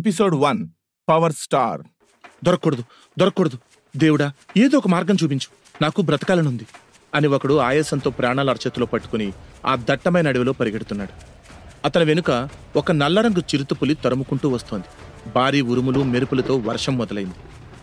episode one power star దొరకకూడదు దొరకకూడదు దేవుడా ఏదో ఒక మార్గం చూపించు నాకు బ్రతకాలనుంది అని ఒకడు ఆయాసంతో ప్రాణాల అరచేతిలో పట్టుకుని ఆ దట్టమైన అడవిలో పరిగెడుతున్నాడు అతని వెనుక ఒక నల్లరంగు చిరుతపులి తరుముకుంటూ వస్తోంది భారీ ఉరుములు మెరుపులతో వర్షం మొదలైంది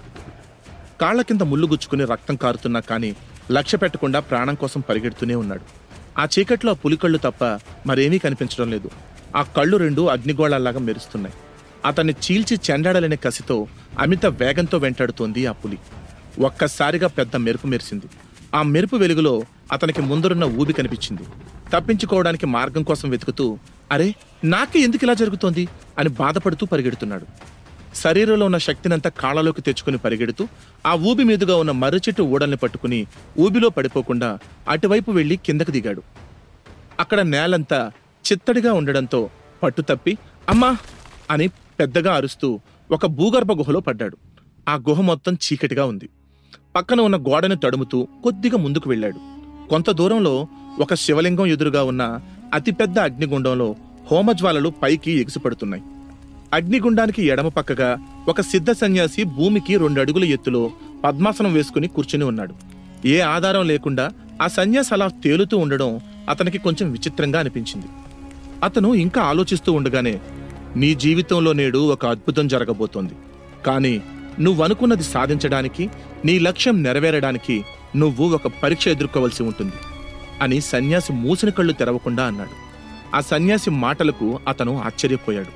కాళ్ల కింద ముళ్ళు గుచ్చుకుని రక్తం కారుతున్నా కానీ లక్ష్య పెట్టకుండా ప్రాణం కోసం పరిగెడుతూనే ఉన్నాడు ఆ చీకట్లో ఆ పులి కళ్ళు తప్ప మరేమీ కనిపించడం లేదు ఆ కళ్ళు రెండు అగ్నిగోళాల్లాగా మెరుస్తున్నాయి అతన్ని చీల్చి చెండాడలేని కసితో అమిత వేగంతో వెంటాడుతోంది ఆ పులి ఒక్కసారిగా పెద్ద మెరుపు మెరిసింది ఆ మెరుపు వెలుగులో అతనికి ముందరున్న ఊబి కనిపించింది తప్పించుకోవడానికి మార్గం కోసం వెతుకుతూ అరే నాకే ఎందుకు ఇలా జరుగుతోంది అని బాధపడుతూ పరిగెడుతున్నాడు శరీరంలో ఉన్న శక్తినంతా కాళ్ళలోకి తెచ్చుకుని పరిగెడుతూ ఆ ఊబి మీదుగా ఉన్న మర్రి చెట్టు ఊడల్ని పట్టుకుని ఊబిలో పడిపోకుండా అటువైపు వెళ్లి కిందకు దిగాడు అక్కడ నేలంతా చిత్తడిగా ఉండడంతో పట్టు తప్పి అమ్మా అని పెద్దగా అరుస్తూ ఒక భూగర్భ గుహలో పడ్డాడు ఆ గుహ మొత్తం చీకటిగా ఉంది పక్కన ఉన్న గోడను తడుముతూ కొద్దిగా ముందుకు వెళ్ళాడు కొంత దూరంలో ఒక శివలింగం ఎదురుగా ఉన్న అతిపెద్ద అగ్నిగుండంలో హోమజ్వాలలు పైకి ఎగిసిపడుతున్నాయి అగ్నిగుండానికి ఎడమ పక్కగా ఒక సిద్ధ సన్యాసి భూమికి రెండు అడుగుల ఎత్తులో పద్మాసనం వేసుకుని కూర్చుని ఉన్నాడు ఏ ఆధారం లేకుండా ఆ సన్యాసి అలా తేలుతూ ఉండడం అతనికి కొంచెం విచిత్రంగా అనిపించింది అతను ఇంకా ఆలోచిస్తూ ఉండగానే నీ జీవితంలో నేడు ఒక అద్భుతం జరగబోతోంది కానీ నువ్వనుకున్నది సాధించడానికి నీ లక్ష్యం నెరవేరడానికి నువ్వు ఒక పరీక్ష ఎదుర్కోవలసి ఉంటుంది అని సన్యాసి మూసిన కళ్ళు తెరవకుండా అన్నాడు ఆ సన్యాసి మాటలకు అతను ఆశ్చర్యపోయాడు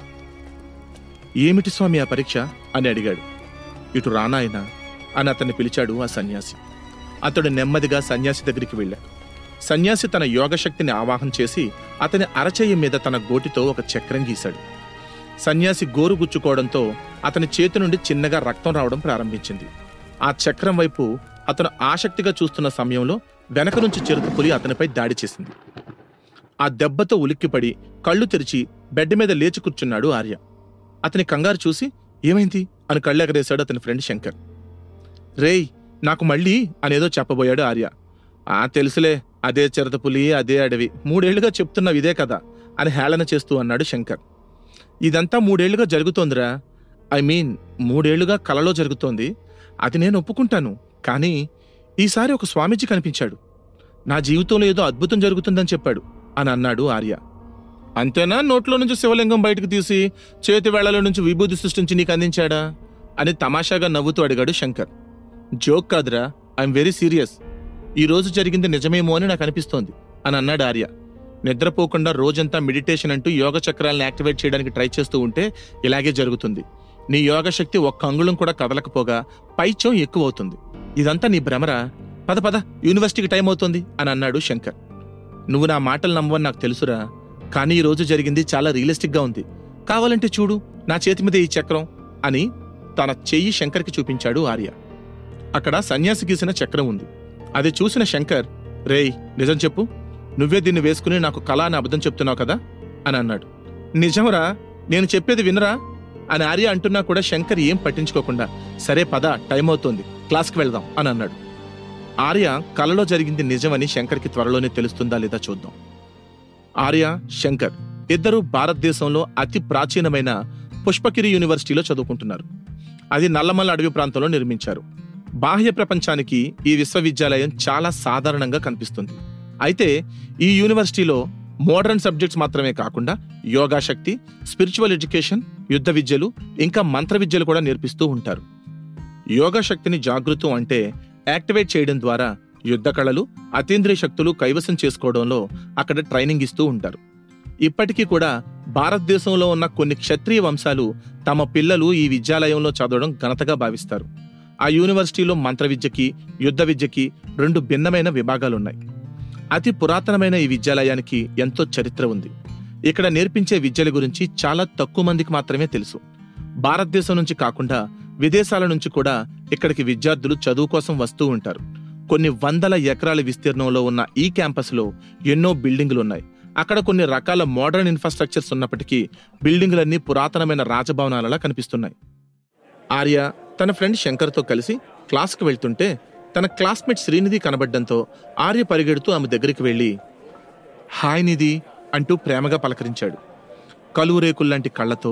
ఏమిటి స్వామి ఆ పరీక్ష అని అడిగాడు ఇటు రానాయనా అని అతన్ని పిలిచాడు ఆ సన్యాసి అతడు నెమ్మదిగా సన్యాసి దగ్గరికి వెళ్ళాడు సన్యాసి తన యోగశక్తిని ఆవాహన చేసి అతని అరచేయి మీద తన గోటితో ఒక చక్రం గీశాడు సన్యాసి గోరు గుచ్చుకోవడంతో అతని చేతి నుండి చిన్నగా రక్తం రావడం ప్రారంభించింది ఆ చక్రం వైపు అతను ఆసక్తిగా చూస్తున్న సమయంలో వెనక నుంచి చిరుతపులి అతనిపై దాడి చేసింది ఆ దెబ్బతో ఉలిక్కిపడి కళ్ళు తెరిచి బెడ్ మీద లేచి కూర్చున్నాడు ఆర్య అతని కంగారు చూసి ఏమైంది అని కళ్ళెగరేశాడు అతని ఫ్రెండ్ శంకర్ రేయ్ నాకు మళ్ళీ అనేదో చెప్పబోయాడు ఆర్య ఆ తెలుసులే అదే చిరతపులి అదే అడవి మూడేళ్లుగా చెప్తున్నావు ఇదే కదా అని హేళన చేస్తూ అన్నాడు శంకర్ ఇదంతా మూడేళ్లుగా జరుగుతోందిరా ఐ మీన్ మూడేళ్లుగా కలలో జరుగుతోంది అది నేను ఒప్పుకుంటాను కానీ ఈసారి ఒక స్వామీజీ కనిపించాడు నా జీవితంలో ఏదో అద్భుతం జరుగుతుందని చెప్పాడు అని అన్నాడు ఆర్య అంతేనా నోట్లో నుంచి శివలింగం బయటకు తీసి చేతి వేళ్లలో నుంచి విభూతి సృష్టించి నీకు అందించాడా అని తమాషాగా నవ్వుతూ అడిగాడు శంకర్ జోక్ కాదురా ఐఎమ్ వెరీ సీరియస్ ఈ రోజు జరిగింది నిజమేమో అని నాకు అనిపిస్తోంది అని అన్నాడు ఆర్య నిద్రపోకుండా రోజంతా మెడిటేషన్ అంటూ యోగ చక్రాలను యాక్టివేట్ చేయడానికి ట్రై చేస్తూ ఉంటే ఇలాగే జరుగుతుంది నీ యోగ శక్తి ఒక్క అంగుళం కూడా కదలకపోగా పైచం ఎక్కువ అవుతుంది ఇదంతా నీ భ్రమరా పద పద యూనివర్సిటీకి టైం అవుతుంది అని అన్నాడు శంకర్ నువ్వు నా మాటలు నమ్మవని నాకు తెలుసురా కానీ ఈ రోజు జరిగింది చాలా రియలిస్టిక్ గా ఉంది కావాలంటే చూడు నా చేతి మీద ఈ చక్రం అని తన చెయ్యి శంకర్కి చూపించాడు ఆర్య అక్కడ సన్యాసి గీసిన చక్రం ఉంది అది చూసిన శంకర్ రేయ్ నిజం చెప్పు నువ్వే దీన్ని వేసుకుని నాకు కళ అని అబద్ధం చెప్తున్నావు కదా అని అన్నాడు నిజంరా నేను చెప్పేది వినరా అని ఆర్య అంటున్నా కూడా శంకర్ ఏం పట్టించుకోకుండా సరే పద టైం అవుతోంది క్లాస్కి వెళ్దాం అని అన్నాడు ఆర్య కలలో జరిగింది నిజమని శంకర్కి త్వరలోనే తెలుస్తుందా లేదా చూద్దాం ఆర్య శంకర్ ఇద్దరు భారతదేశంలో అతి ప్రాచీనమైన పుష్పగిరి యూనివర్సిటీలో చదువుకుంటున్నారు అది నల్లమల్ల అడవి ప్రాంతంలో నిర్మించారు బాహ్య ప్రపంచానికి ఈ విశ్వవిద్యాలయం చాలా సాధారణంగా కనిపిస్తుంది అయితే ఈ యూనివర్సిటీలో మోడర్న్ సబ్జెక్ట్స్ మాత్రమే కాకుండా యోగా శక్తి స్పిరిచువల్ ఎడ్యుకేషన్ యుద్ధ విద్యలు ఇంకా మంత్ర విద్యలు కూడా నేర్పిస్తూ ఉంటారు యోగా శక్తిని జాగృతం అంటే యాక్టివేట్ చేయడం ద్వారా యుద్ధ కళలు అతీంద్రియ శక్తులు కైవసం చేసుకోవడంలో అక్కడ ట్రైనింగ్ ఇస్తూ ఉంటారు ఇప్పటికీ కూడా భారతదేశంలో ఉన్న కొన్ని క్షత్రియ వంశాలు తమ పిల్లలు ఈ విద్యాలయంలో చదవడం ఘనతగా భావిస్తారు ఆ యూనివర్సిటీలో మంత్ర విద్యకి యుద్ధ విద్యకి రెండు భిన్నమైన విభాగాలున్నాయి అతి పురాతనమైన ఈ విద్యాలయానికి ఎంతో చరిత్ర ఉంది ఇక్కడ నేర్పించే విద్యల గురించి చాలా తక్కువ మందికి మాత్రమే తెలుసు భారతదేశం నుంచి కాకుండా విదేశాల నుంచి కూడా ఇక్కడికి విద్యార్థులు చదువు కోసం వస్తూ ఉంటారు కొన్ని వందల ఎకరాల విస్తీర్ణంలో ఉన్న ఈ క్యాంపస్లో ఎన్నో బిల్డింగులు ఉన్నాయి అక్కడ కొన్ని రకాల మోడర్న్ ఇన్ఫ్రాస్ట్రక్చర్స్ ఉన్నప్పటికీ బిల్డింగులన్నీ పురాతనమైన రాజభవనాలలా కనిపిస్తున్నాయి ఆర్య తన ఫ్రెండ్ శంకర్తో కలిసి క్లాస్కి వెళ్తుంటే తన క్లాస్మేట్ శ్రీనిధి కనబడ్డంతో ఆర్య పరిగెడుతూ ఆమె దగ్గరికి వెళ్ళి హాయ్ నిధి అంటూ ప్రేమగా పలకరించాడు కలువురేకుల్లాంటి కళ్ళతో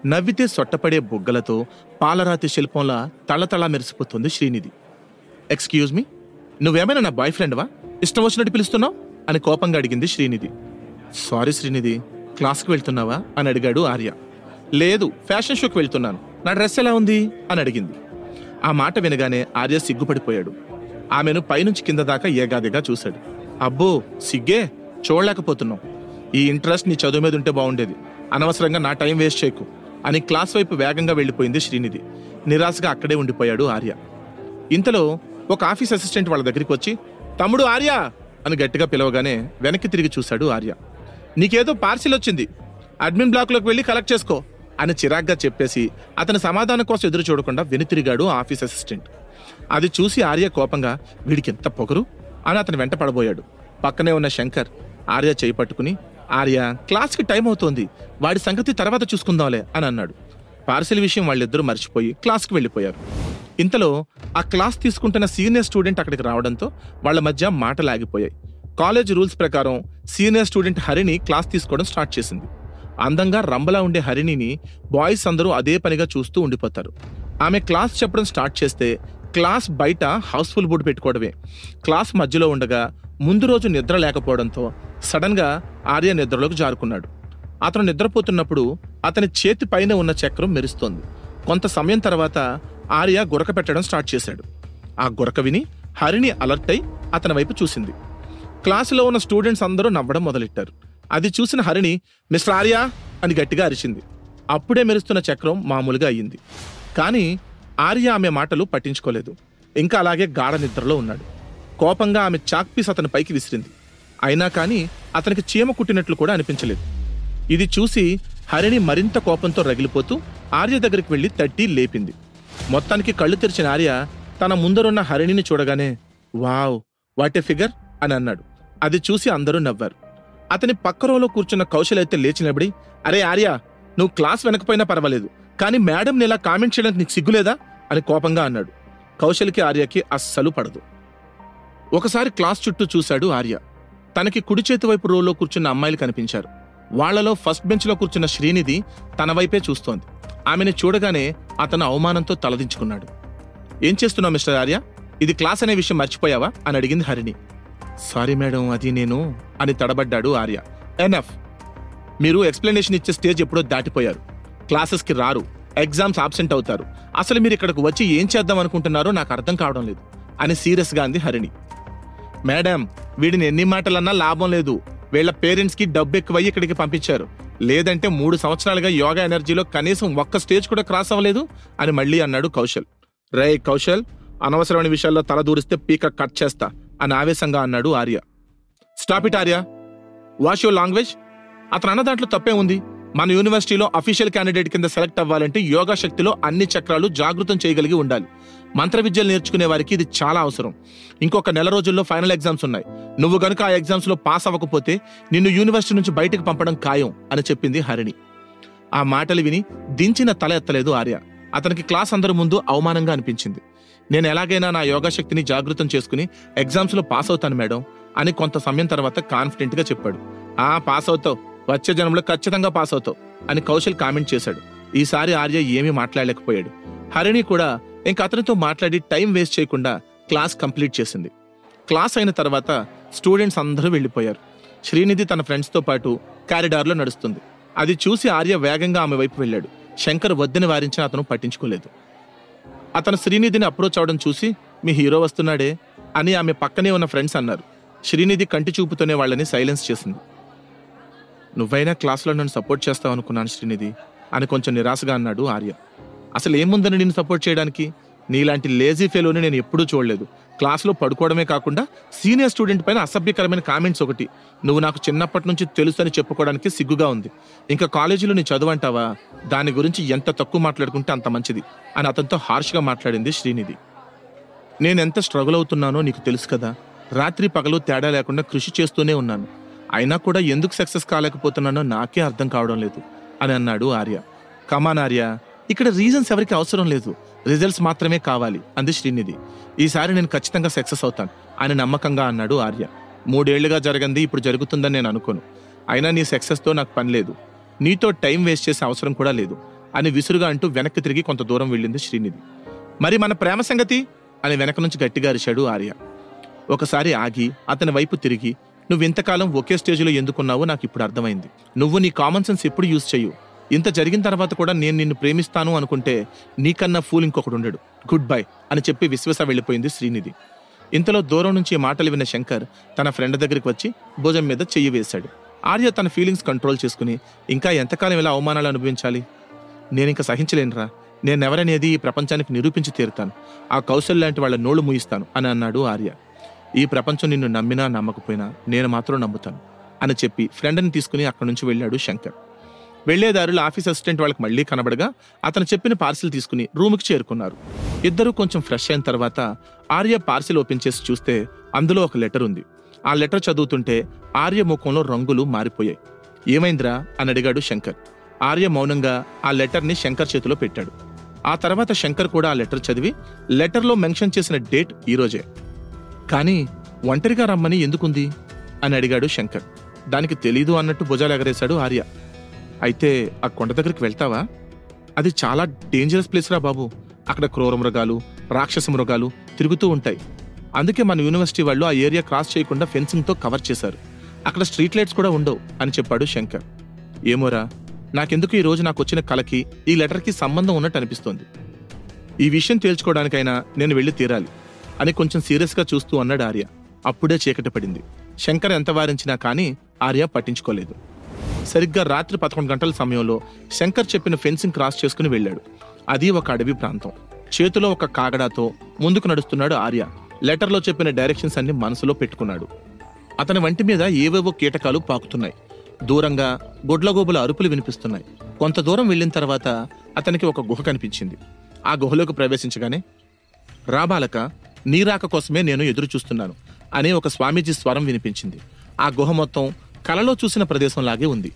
నవ్వితే సొట్టపడే బుగ్గలతో పాలరాతి శిల్పంలా తళతళ మెరిసిపోతుంది శ్రీనిధి ఎక్స్క్యూజ్ మీ నువ్వేమైనా నా బాయ్ ఫ్రెండ్వా ఇష్టం వచ్చినట్టు పిలుస్తున్నావు అని కోపంగా అడిగింది శ్రీనిధి సారీ శ్రీనిధి క్లాస్కి వెళ్తున్నావా అని అడిగాడు ఆర్య లేదు ఫ్యాషన్ షోకి వెళ్తున్నాను నా డ్రెస్ ఎలా ఉంది అని అడిగింది ఆ మాట వినగానే ఆర్య సిగ్గుపడిపోయాడు ఆమెను పైనుంచి కింద దాకా ఏగాదిగా చూశాడు అబ్బో సిగ్గే చూడలేకపోతున్నాం ఈ ఇంట్రెస్ట్ నీ చదువు మీద ఉంటే బాగుండేది అనవసరంగా నా టైం వేస్ట్ చేయకు అని క్లాస్ వైపు వేగంగా వెళ్ళిపోయింది శ్రీనిధి నిరాశగా అక్కడే ఉండిపోయాడు ఆర్య ఇంతలో ఒక ఆఫీస్ అసిస్టెంట్ వాళ్ళ దగ్గరికి వచ్చి తమ్ముడు ఆర్య అని గట్టిగా పిలవగానే వెనక్కి తిరిగి చూశాడు ఆర్య నీకేదో పార్సిల్ వచ్చింది అడ్మిన్ బ్లాక్లోకి వెళ్ళి కలెక్ట్ చేసుకో అని చిరాగ్గా చెప్పేసి అతని సమాధానం కోసం ఎదురు చూడకుండా వెనుతిరిగాడు ఆ ఆఫీస్ అసిస్టెంట్ అది చూసి ఆర్య కోపంగా వీడికి ఎంత పొగరు అని అతను వెంట పడబోయాడు పక్కనే ఉన్న శంకర్ ఆర్య చేయి పట్టుకుని ఆర్య క్లాస్కి టైం అవుతోంది వాడి సంగతి తర్వాత చూసుకుందాంలే అని అన్నాడు పార్సిల్ విషయం వాళ్ళిద్దరూ మర్చిపోయి క్లాస్కి వెళ్ళిపోయారు ఇంతలో ఆ క్లాస్ తీసుకుంటున్న సీనియర్ స్టూడెంట్ అక్కడికి రావడంతో వాళ్ళ మధ్య మాటలు ఆగిపోయాయి కాలేజ్ రూల్స్ ప్రకారం సీనియర్ స్టూడెంట్ హరిని క్లాస్ తీసుకోవడం స్టార్ట్ చేసింది అందంగా రంబలా ఉండే హరిణిని బాయ్స్ అందరూ అదే పనిగా చూస్తూ ఉండిపోతారు ఆమె క్లాస్ చెప్పడం స్టార్ట్ చేస్తే క్లాస్ బయట హౌస్ఫుల్ బోర్డు పెట్టుకోవడమే క్లాస్ మధ్యలో ఉండగా ముందు రోజు నిద్ర లేకపోవడంతో సడన్ గా ఆర్య నిద్రలోకి జారుకున్నాడు అతను నిద్రపోతున్నప్పుడు అతని చేతి పైన ఉన్న చక్రం మెరుస్తోంది కొంత సమయం తర్వాత ఆర్య గురక పెట్టడం స్టార్ట్ చేశాడు ఆ గురక విని హరిణి అలర్ట్ అయి అతని వైపు చూసింది క్లాసులో ఉన్న స్టూడెంట్స్ అందరూ నవ్వడం మొదలెట్టారు అది చూసిన హరిణి మిస్టర్ ఆర్య అని గట్టిగా అరిచింది అప్పుడే మెరుస్తున్న చక్రం మామూలుగా అయ్యింది కానీ ఆర్య ఆమె మాటలు పట్టించుకోలేదు ఇంకా అలాగే గాఢ నిద్రలో ఉన్నాడు కోపంగా ఆమె చాక్ పీస్ అతని పైకి విసిరింది అయినా కానీ అతనికి చీమ కుట్టినట్లు కూడా అనిపించలేదు ఇది చూసి హరిణి మరింత కోపంతో రగిలిపోతూ ఆర్య దగ్గరికి వెళ్లి తట్టి లేపింది మొత్తానికి కళ్ళు తెరిచిన ఆర్య తన ముందరున్న హరిణిని చూడగానే వావ్ వాట్ ఏ ఫిగర్ అని అన్నాడు అది చూసి అందరూ నవ్వారు అతని పక్క రోలో కూర్చున్న కౌశల్ అయితే లేచి నిలబడి అరే ఆర్య నువ్వు క్లాస్ వెనకపోయినా పర్వాలేదు కానీ మేడం ఇలా కామెంట్ చేయడానికి నీకు సిగ్గులేదా అని కోపంగా అన్నాడు కౌశల్కి ఆర్యకి అస్సలు పడదు ఒకసారి క్లాస్ చుట్టూ చూశాడు ఆర్య తనకి కుడి చేతి వైపు రోలో కూర్చున్న అమ్మాయిలు కనిపించారు వాళ్లలో ఫస్ట్ బెంచ్లో కూర్చున్న శ్రీనిధి తన వైపే చూస్తోంది ఆమెను చూడగానే అతను అవమానంతో తలదించుకున్నాడు ఏం చేస్తున్నావు మిస్టర్ ఆర్య ఇది క్లాస్ అనే విషయం మర్చిపోయావా అని అడిగింది హరిణి సారీ మేడం అది నేను అని తడబడ్డాడు ఆర్య ఎనఫ్ మీరు ఎక్స్ప్లెనేషన్ ఇచ్చే స్టేజ్ ఎప్పుడో దాటిపోయారు క్లాసెస్కి రారు ఎగ్జామ్స్ ఆబ్సెంట్ అవుతారు అసలు మీరు ఇక్కడికి వచ్చి ఏం చేద్దాం అనుకుంటున్నారో నాకు అర్థం కావడం లేదు అని సీరియస్గా అంది హరిణి మేడం వీడిని ఎన్ని మాటలన్నా లాభం లేదు వీళ్ళ పేరెంట్స్ కి డబ్బు ఎక్కువయ్యి ఇక్కడికి పంపించారు లేదంటే మూడు సంవత్సరాలుగా యోగా ఎనర్జీలో కనీసం ఒక్క స్టేజ్ కూడా క్రాస్ అవ్వలేదు అని మళ్ళీ అన్నాడు కౌశల్ రే కౌశల్ అనవసరమైన విషయాల్లో తల దూరిస్తే పీక కట్ చేస్తా అని ఆవేశంగా అన్నాడు Arya stop it Arya wash your language అతను అన్న దాంట్లో తప్పే ఉంది మన యూనివర్సిటీలో అఫీషియల్ క్యాండిడేట్ కింద సెలెక్ట్ అవ్వాలంటే యోగా శక్తిలో అన్ని చక్రాలు జాగృతం చేయగలిగి ఉండాలి మంత్ర విద్యలు నేర్చుకునే వారికి ఇది చాలా అవసరం ఇంకొక నెల రోజుల్లో ఫైనల్ ఎగ్జామ్స్ ఉన్నాయి నువ్వు గనుక ఆ ఎగ్జామ్స్ లో పాస్ అవ్వకపోతే నిన్ను యూనివర్సిటీ నుంచి బయటకు పంపడం ఖాయం అని చెప్పింది హరిణి ఆ మాటలు విని దించిన తల ఎత్తలేదు ఆర్య అతనికి క్లాస్ అందరి ముందు అవమానంగా అనిపించింది నేను ఎలాగైనా నా యోగా శక్తిని జాగృతం చేసుకుని ఎగ్జామ్స్ లో పాస్ అవుతాను మేడం అని కొంత సమయం తర్వాత కాన్ఫిడెంట్ గా చెప్పాడు ఆ పాస్ అవుతావు వచ్చే జనంలో ఖచ్చితంగా పాస్ అవుతావు అని కౌశల్ కామెంట్ చేశాడు ఈసారి ఆర్య ఏమీ మాట్లాడలేకపోయాడు హరిణి కూడా ఇంక అతనితో మాట్లాడి టైం వేస్ట్ చేయకుండా క్లాస్ కంప్లీట్ చేసింది క్లాస్ అయిన తర్వాత స్టూడెంట్స్ అందరూ వెళ్ళిపోయారు శ్రీనిధి తన ఫ్రెండ్స్తో పాటు కారిడార్లో నడుస్తుంది అది చూసి ఆర్య వేగంగా ఆమె వైపు వెళ్ళాడు శంకర్ వద్దని వారించిన అతను పట్టించుకోలేదు అతను శ్రీనిధిని అప్రోచ్ అవడం చూసి మీ హీరో వస్తున్నాడే అని ఆమె పక్కనే ఉన్న ఫ్రెండ్స్ అన్నారు శ్రీనిధి కంటి చూపుతోనే వాళ్ళని సైలెన్స్ చేసింది నువ్వైనా క్లాస్లో నన్ను సపోర్ట్ చేస్తావు అనుకున్నాను శ్రీనిధి అని కొంచెం నిరాశగా అన్నాడు ఆర్య అసలు ఏముందని నిన్ను సపోర్ట్ చేయడానికి నీలాంటి లేజీ ఫెలోని నేను ఎప్పుడూ చూడలేదు క్లాస్లో పడుకోవడమే కాకుండా సీనియర్ స్టూడెంట్ పైన అసభ్యకరమైన కామెంట్స్ ఒకటి నువ్వు నాకు చిన్నప్పటి నుంచి తెలుసు అని చెప్పుకోవడానికి సిగ్గుగా ఉంది ఇంకా కాలేజీలో నీ చదువు అంటావా దాని గురించి ఎంత తక్కువ మాట్లాడుకుంటే అంత మంచిది అని అతనితో హార్ష్గా మాట్లాడింది శ్రీనిధి నేనెంత స్ట్రగుల్ అవుతున్నానో నీకు తెలుసు కదా రాత్రి పగలు తేడా లేకుండా కృషి చేస్తూనే ఉన్నాను అయినా కూడా ఎందుకు సక్సెస్ కాలేకపోతున్నానో నాకే అర్థం కావడం లేదు అని అన్నాడు ఆర్య కమాన్ ఆర్య ఇక్కడ రీజన్స్ ఎవరికి అవసరం లేదు రిజల్ట్స్ మాత్రమే కావాలి అంది శ్రీనిధి ఈసారి నేను ఖచ్చితంగా సక్సెస్ అవుతాను అని నమ్మకంగా అన్నాడు ఆర్య మూడేళ్లుగా జరగంది ఇప్పుడు జరుగుతుందని నేను అనుకోను అయినా నీ సక్సెస్తో నాకు పని లేదు నీతో టైం వేస్ట్ చేసే అవసరం కూడా లేదు అని విసురుగా అంటూ వెనక్కి తిరిగి కొంత దూరం వెళ్ళింది శ్రీనిధి మరి మన ప్రేమ సంగతి అని వెనక నుంచి గట్టిగా అరిశాడు ఆర్య ఒకసారి ఆగి అతని వైపు తిరిగి నువ్వు ఇంతకాలం ఒకే స్టేజ్లో ఎందుకున్నావో నాకు ఇప్పుడు అర్థమైంది నువ్వు నీ కామన్ సెన్స్ ఎప్పుడు యూజ్ చేయు ఇంత జరిగిన తర్వాత కూడా నేను నిన్ను ప్రేమిస్తాను అనుకుంటే నీకన్నా ఫూల్ ఇంకొకడు ఉండడు గుడ్ బై అని చెప్పి విశ్వస వెళ్ళిపోయింది శ్రీనిధి ఇంతలో దూరం నుంచి ఈ మాటలు విన్న శంకర్ తన ఫ్రెండ్ దగ్గరికి వచ్చి భుజం మీద చెయ్యి వేశాడు ఆర్య తన ఫీలింగ్స్ కంట్రోల్ చేసుకుని ఇంకా ఎంతకాలం ఇలా అవమానాలు అనుభవించాలి నేను ఇంకా సహించలేనురా నేనెవరనేది ఈ ప్రపంచానికి నిరూపించి తీరుతాను ఆ కౌశల్ లాంటి వాళ్ళ నోళ్లు ముయిస్తాను అని అన్నాడు ఆర్య ఈ ప్రపంచం నిన్ను నమ్మినా నమ్మకపోయినా నేను మాత్రం నమ్ముతాను అని చెప్పి ఫ్రెండ్ని తీసుకుని అక్కడి నుంచి వెళ్ళాడు శంకర్ వెళ్లేదారులు ఆఫీస్ అసిస్టెంట్ వాళ్ళకి మళ్ళీ కనబడగా అతను చెప్పిన పార్సిల్ తీసుకుని రూమ్కి చేరుకున్నారు ఇద్దరూ కొంచెం ఫ్రెష్ అయిన తర్వాత ఆర్య పార్సిల్ ఓపెన్ చేసి చూస్తే అందులో ఒక లెటర్ ఉంది ఆ లెటర్ చదువుతుంటే ఆర్య ముఖంలో రంగులు మారిపోయాయి ఏమైందిరా అని అడిగాడు శంకర్ ఆర్య మౌనంగా ఆ లెటర్ని శంకర్ చేతిలో పెట్టాడు ఆ తర్వాత శంకర్ కూడా ఆ లెటర్ చదివి లెటర్లో మెన్షన్ చేసిన డేట్ ఈ రోజే కానీ ఒంటరిగా రమ్మని ఎందుకుంది అని అడిగాడు శంకర్ దానికి తెలీదు అన్నట్టు భుజాలు ఎగరేశాడు ఆర్య అయితే ఆ కొండ దగ్గరికి వెళ్తావా అది చాలా డేంజరస్ ప్లేస్ రా బాబు అక్కడ క్రూర మృగాలు రాక్షస మృగాలు తిరుగుతూ ఉంటాయి అందుకే మన యూనివర్సిటీ వాళ్ళు ఆ ఏరియా క్రాస్ చేయకుండా ఫెన్సింగ్తో కవర్ చేశారు అక్కడ స్ట్రీట్ లైట్స్ కూడా ఉండవు అని చెప్పాడు శంకర్ ఏమోరా నాకెందుకు ఈ రోజు నాకు వచ్చిన కలకి ఈ లెటర్కి సంబంధం ఉన్నట్టు అనిపిస్తోంది ఈ విషయం తేల్చుకోవడానికైనా నేను వెళ్ళి తీరాలి అని కొంచెం సీరియస్గా చూస్తూ అన్నాడు ఆర్య అప్పుడే చీకటి పడింది శంకర్ ఎంత వారించినా కానీ ఆర్య పట్టించుకోలేదు సరిగ్గా రాత్రి పదకొండు గంటల సమయంలో శంకర్ చెప్పిన ఫెన్సింగ్ క్రాస్ చేసుకుని వెళ్ళాడు అది ఒక అడవి ప్రాంతం చేతిలో ఒక కాగడాతో ముందుకు నడుస్తున్నాడు ఆర్య లెటర్లో చెప్పిన డైరెక్షన్స్ అన్ని మనసులో పెట్టుకున్నాడు అతని వంటి మీద ఏవేవో కీటకాలు పాకుతున్నాయి దూరంగా గొడ్లగోబుల అరుపులు వినిపిస్తున్నాయి కొంత దూరం వెళ్ళిన తర్వాత అతనికి ఒక గుహ కనిపించింది ఆ గుహలోకి ప్రవేశించగానే రాబాలక నీ రాక కోసమే నేను ఎదురు చూస్తున్నాను అనే ఒక స్వామీజీ స్వరం వినిపించింది ఆ గుహ మొత్తం కలలో చూసిన ప్రదేశంలాగే ఉంది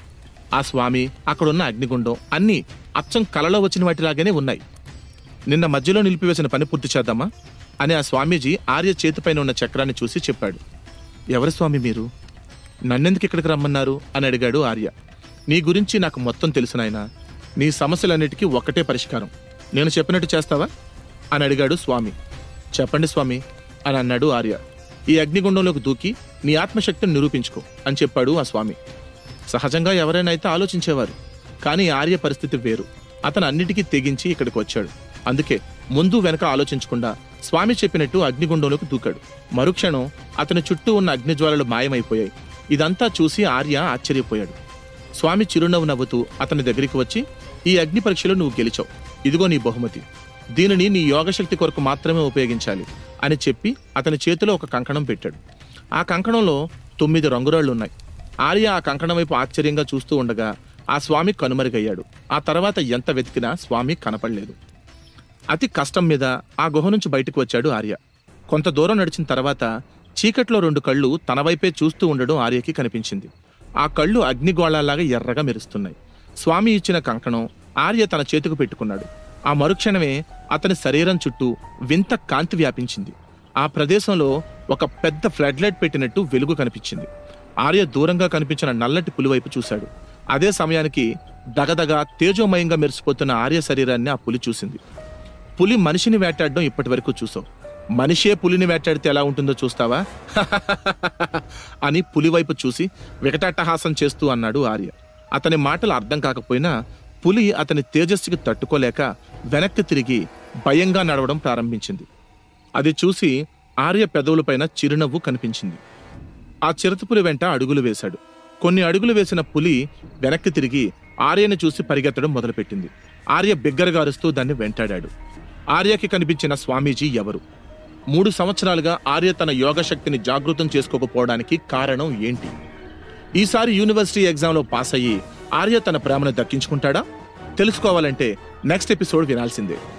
ఆ స్వామి అక్కడున్న అగ్నిగుండం అన్నీ అచ్చం కలలో వచ్చిన వాటిలాగానే ఉన్నాయి నిన్న మధ్యలో నిలిపివేసిన పని పూర్తి చేద్దామా అని ఆ స్వామీజీ ఆర్య చేతిపైన ఉన్న చక్రాన్ని చూసి చెప్పాడు ఎవరు స్వామి మీరు నన్నెందుకు ఇక్కడికి రమ్మన్నారు అని అడిగాడు ఆర్య నీ గురించి నాకు మొత్తం తెలుసు నాయనా నీ సమస్యలన్నిటికీ ఒక్కటే పరిష్కారం నేను చెప్పినట్టు చేస్తావా అని అడిగాడు స్వామి చెప్పండి స్వామి అని అన్నాడు ఆర్య ఈ అగ్నిగుండంలోకి దూకి నీ ఆత్మశక్తిని నిరూపించుకో అని చెప్పాడు ఆ స్వామి సహజంగా ఎవరైనా అయితే ఆలోచించేవారు కానీ ఆర్య పరిస్థితి వేరు అతను అన్నిటికీ తెగించి ఇక్కడికి వచ్చాడు అందుకే ముందు వెనక ఆలోచించకుండా స్వామి చెప్పినట్టు అగ్నిగుండంలోకి దూకాడు మరుక్షణం అతని చుట్టూ ఉన్న అగ్నిజ్వాలలు మాయమైపోయాయి ఇదంతా చూసి ఆర్య ఆశ్చర్యపోయాడు స్వామి చిరునవ్వు నవ్వుతూ అతని దగ్గరికి వచ్చి ఈ అగ్ని పరీక్షలో నువ్వు గెలిచావు ఇదిగో నీ బహుమతి దీనిని నీ యోగశక్తి కొరకు మాత్రమే ఉపయోగించాలి అని చెప్పి అతని చేతిలో ఒక కంకణం పెట్టాడు ఆ కంకణంలో తొమ్మిది రంగురాళ్ళు ఉన్నాయి ఆర్య ఆ కంకణం వైపు ఆశ్చర్యంగా చూస్తూ ఉండగా ఆ స్వామి కనుమరుగయ్యాడు ఆ తర్వాత ఎంత వెతికినా స్వామి కనపడలేదు అతి కష్టం మీద ఆ గుహ నుంచి బయటకు వచ్చాడు ఆర్య కొంత దూరం నడిచిన తర్వాత చీకట్లో రెండు కళ్ళు తన వైపే చూస్తూ ఉండడం ఆర్యకి కనిపించింది ఆ కళ్ళు అగ్నిగోళాల్లాగా ఎర్రగా మెరుస్తున్నాయి స్వామి ఇచ్చిన కంకణం ఆర్య తన చేతికి పెట్టుకున్నాడు ఆ మరుక్షణమే అతని శరీరం చుట్టూ వింత కాంతి వ్యాపించింది ఆ ప్రదేశంలో ఒక పెద్ద ఫ్లడ్ లైట్ పెట్టినట్టు వెలుగు కనిపించింది ఆర్య దూరంగా కనిపించిన నల్లటి పులి వైపు చూశాడు అదే సమయానికి దగదగా తేజోమయంగా మెరిసిపోతున్న ఆర్య శరీరాన్ని ఆ పులి చూసింది పులి మనిషిని వేటాడడం ఇప్పటి వరకు చూసావు మనిషే పులిని వేటాడితే ఎలా ఉంటుందో చూస్తావా అని పులి వైపు చూసి వికటాట్టహాసం చేస్తూ అన్నాడు ఆర్య అతని మాటలు అర్థం కాకపోయినా పులి అతని తేజస్సుకి తట్టుకోలేక వెనక్కి తిరిగి భయంగా నడవడం ప్రారంభించింది అది చూసి ఆర్య పెదవులపైన చిరునవ్వు కనిపించింది ఆ చిరుతపులి వెంట అడుగులు వేశాడు కొన్ని అడుగులు వేసిన పులి వెనక్కి తిరిగి ఆర్యని చూసి పరిగెత్తడం మొదలుపెట్టింది ఆర్య బిగ్గరగా అరుస్తూ దాన్ని వెంటాడాడు ఆర్యకి కనిపించిన స్వామీజీ ఎవరు మూడు సంవత్సరాలుగా ఆర్య తన యోగ శక్తిని జాగృతం చేసుకోకపోవడానికి కారణం ఏంటి ఈసారి యూనివర్సిటీ ఎగ్జామ్లో పాస్ అయ్యి ఆర్య తన ప్రేమను దక్కించుకుంటాడా తెలుసుకోవాలంటే నెక్స్ట్ ఎపిసోడ్ వినాల్సిందే